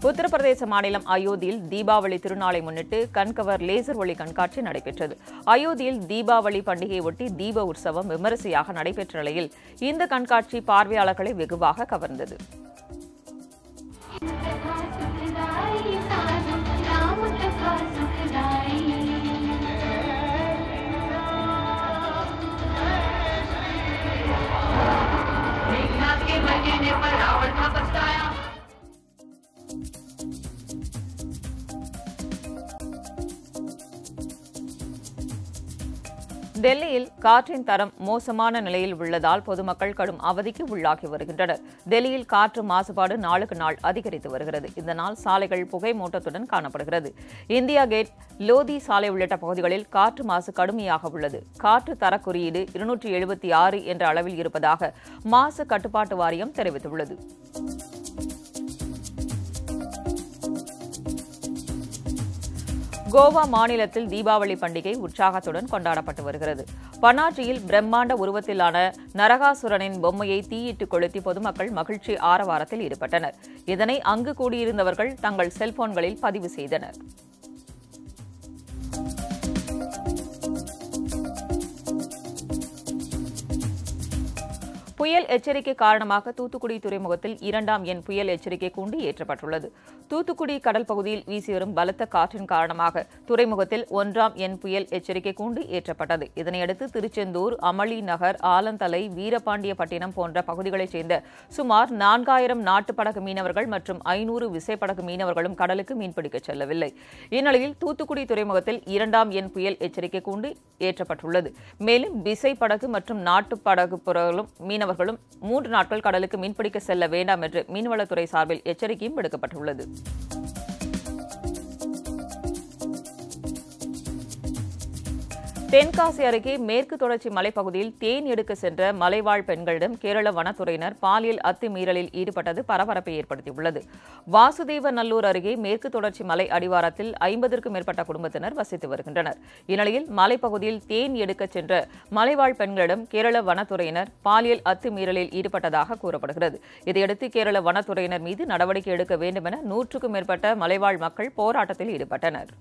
உத்தரப்பிரதேச மாநிலம் அயோத்தியில் தீபாவளி திருநாளை முன்னிட்டு கண்கவர் லேசர் ஒளி கண்காட்சி நடைபெற்றது அயோத்தியில் தீபாவளி பண்டிகையை ஒட்டி தீப உற்சவம் விமரிசையாக நடைபெற்ற நிலையில் இந்த கண்காட்சி பார்வையாளர்களை வெகுவாக கவர்ந்தது कथा सुखदाई साधु राम कथा सुखदाई मेघनाथ के मर गिरने पर रावण था पछताया டெல்லியில் காற்றின் தரம் மோசமான நிலையில் உள்ளதால் பொதுமக்கள் கடும் அவதிக்கு உள்ளாகி வருகின்றனர் டெல்லியில் காற்று மாசுபாடு நாளுக்கு நாள் அதிகரித்து வருகிறது இதனால் சாலைகள் புகை மூட்டத்துடன் காணப்படுகிறது இந்தியா கேட் லோதி சாலை உள்ளிட்ட பகுதிகளில் காற்று மாசு கடுமையாக உள்ளது காற்று தர குறியீடு இருநூற்றி எழுபத்தி ஆறு என்ற அளவில் இருப்பதாக மாசு கட்டுப்பாட்டு வாரியம் தெரிவித்துள்ளது கோவா மாநிலத்தில் தீபாவளி பண்டிகை உற்சாகத்துடன் கொண்டாடப்பட்டு வருகிறது பனாஜியில் பிரம்மாண்ட உருவத்திலான நரகாசுரனின் பொம்மையை தீயிட்டு கொளுத்தி பொதுமக்கள் மகிழ்ச்சி ஆரவாரத்தில் ஈடுபட்டனர் இதனை அங்கு கூடியிருந்தவர்கள் தங்கள் செல்போன்களில் பதிவு செய்தனர் புயல் எச்சரிக்கை காரணமாக தூத்துக்குடி துறைமுகத்தில் இரண்டாம் எண் புயல் எச்சரிக்கை கூண்டு ஏற்றப்பட்டுள்ளது தூத்துக்குடி கடல் பகுதியில் வீசி வரும் பலத்த காற்றின் காரணமாக துறைமுகத்தில் ஒன்றாம் எண் புயல் எச்சரிக்கை கூண்டு ஏற்றப்பட்டது இதனையடுத்து திருச்செந்தூர் அமளி நகர் ஆலந்தலை வீரபாண்டியப்பட்டினம் போன்ற பகுதிகளைச் சேர்ந்த சுமார் நான்காயிரம் நாட்டுப்படகு மீனவர்கள் மற்றும் ஐநூறு விசைப்படகு மீனவர்களும் கடலுக்கு மீன்பிடிக்கச் செல்லவில்லை இந்நிலையில் தூத்துக்குடி துறைமுகத்தில் இரண்டாம் எண் புயல் எச்சரிக்கை கூண்டு ஏற்றப்பட்டுள்ளது மேலும் விசைப்படகு மற்றும் நாட்டுப்படகு புறங்களும் மீனவர்களும் மூன்று நாட்கள் கடலுக்கு மீன்பிடிக்க செல்ல வேண்டாம் என்று மீன்வளத்துறை சார்பில் எச்சரிக்கையும் விடுக்கப்பட்டுள்ளது தென்காசி அருகே மேற்கு தொடர்ச்சி மலைப்பகுதியில் தேன் எடுக்க சென்ற மலைவாழ் பெண்களிடம் கேரள வனத்துறையினர் பாலியல் அத்துமீறலில் ஈடுபட்டது பரபரப்பை ஏற்படுத்தியுள்ளது வாசுதேவ நல்லூர் அருகே மேற்கு தொடர்ச்சி மலை அடிவாரத்தில் ஐம்பதற்கும் மேற்பட்ட குடும்பத்தினர் வசித்து வருகின்றனர் இந்நிலையில் மலைப்பகுதியில் தேன் எடுக்க சென்ற மலைவாழ் பெண்களிடம் கேரள வனத்துறையினர் பாலியல் அத்துமீறலில் ஈடுபட்டதாக கூறப்படுகிறது இதையடுத்து கேரள வனத்துறையினர் மீது நடவடிக்கை எடுக்க வேண்டும் என நூற்றுக்கும் மேற்பட்ட மலைவாழ் மக்கள் போராட்டத்தில் ஈடுபட்டனர்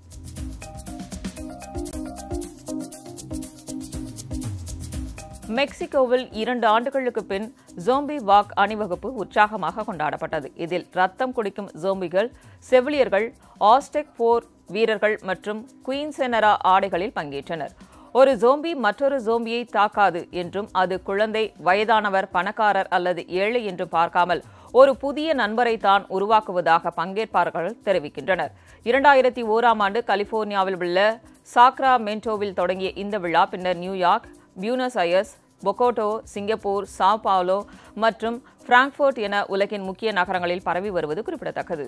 மெக்சிகோவில் இரண்டு ஆண்டுகளுக்கு பின் ஜோம்பி வாக் அணிவகுப்பு உற்சாகமாக கொண்டாடப்பட்டது இதில் ரத்தம் குடிக்கும் ஜோம்பிகள் செவிலியர்கள் ஆஸ்டெக் போர் வீரர்கள் மற்றும் குயின்செனரா ஆடைகளில் பங்கேற்றனர் ஒரு ஜோம்பி மற்றொரு ஜோம்பியை தாக்காது என்றும் அது குழந்தை வயதானவர் பணக்காரர் அல்லது ஏழை என்றும் பார்க்காமல் ஒரு புதிய நண்பரை தான் உருவாக்குவதாக பங்கேற்பார்கள் தெரிவிக்கின்றனர் இரண்டாயிரத்தி ஓராம் ஆண்டு கலிபோர்னியாவில் உள்ள சாக்ராமென்டோவில் தொடங்கிய இந்த விழா பின்னர் New York Buenos Aires Bogota Singapore Sao Paulo மற்றும் பிராங்க்ஃபர்ட் என உலகின் முக்கிய நகரங்களில் பரவி வருவது குறிப்பிடத்தக்கது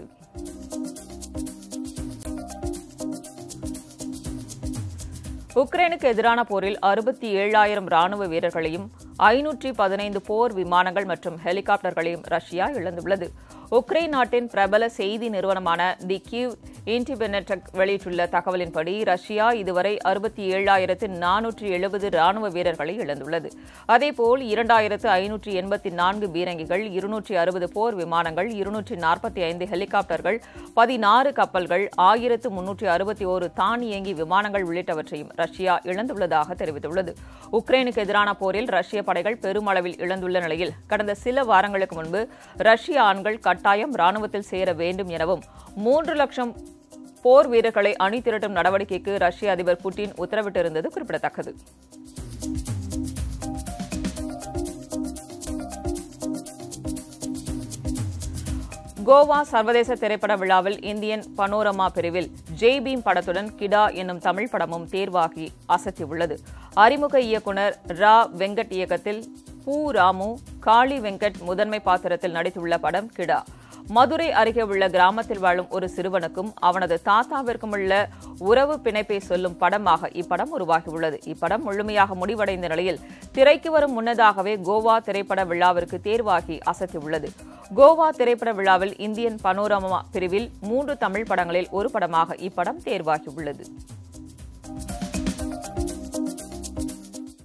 உக்ரைனுக்கு எதிரான போரில் அறுபத்தி ஏழாயிரம் ராணுவ வீரர்களையும் ஐநூற்றி பதினைந்து போர் விமானங்கள் மற்றும் ஹெலிகாப்டர்களையும் ரஷ்யா இழந்துள்ளது உக்ரைன் நாட்டின் பிரபல செய்தி நிறுவனமான தி கியூ இன்டிபெனடெக் வெளியிட்டுள்ள தகவலின்படி ரஷ்யா இதுவரை அறுபத்தி ஏழாயிரத்து நானூற்றி எழுபது ராணுவ வீரர்களை இழந்துள்ளது அதேபோல் இரண்டாயிரத்து ஐநூற்றி எண்பத்தி நான்கு பீரங்கிகள் இருநூற்றி அறுபது போர் விமானங்கள் இருநூற்றி நாற்பத்தி ஐந்து ஹெலிகாப்டர்கள் பதினாறு கப்பல்கள் ஆயிரத்து முன்னூற்றி அறுபத்தி ஓரு தானியங்கி விமானங்கள் உள்ளிட்டவற்றையும் ரஷ்யா இழந்துள்ளதாக தெரிவித்துள்ளது உக்ரைனுக்கு எதிரான போரில் ரஷ்ய படைகள் பெருமளவில் இழந்துள்ள நிலையில் கடந்த சில வாரங்களுக்கு முன்பு ரஷ்ய ஆண்கள் கட்டாயம் ராணுவத்தில் சேர வேண்டும் எனவும் மூன்று லட்சம் போர் வீரர்களை அணி திரட்டும் நடவடிக்கைக்கு ரஷ்ய அதிபர் புட்டின் உத்தரவிட்டிருந்தது குறிப்பிடத்தக்கது கோவா சர்வதேச திரைப்பட விழாவில் இந்தியன் பனோரமா பிரிவில் ஜெய் பீம் படத்துடன் கிடா என்னும் தமிழ் படமும் தேர்வாகி அசத்தியுள்ளது அறிமுக இயக்குனர் ரா வெங்கட் இயக்கத்தில் பூ ராமு காளி வெங்கட் முதன்மை பாத்திரத்தில் நடித்துள்ள படம் கிடா மதுரை அருகே உள்ள கிராமத்தில் வாழும் ஒரு சிறுவனுக்கும் அவனது தாத்தாவிற்கும் உள்ள உறவு பிணைப்பை சொல்லும் படமாக இப்படம் உருவாகியுள்ளது இப்படம் முழுமையாக முடிவடைந்த நிலையில் திரைக்கு வரும் முன்னதாகவே கோவா திரைப்பட விழாவிற்கு தேர்வாகி அசத்தியுள்ளது கோவா திரைப்பட விழாவில் இந்தியன் பனோரமா பிரிவில் மூன்று தமிழ் படங்களில் ஒரு படமாக இப்படம் தேர்வாகியுள்ளது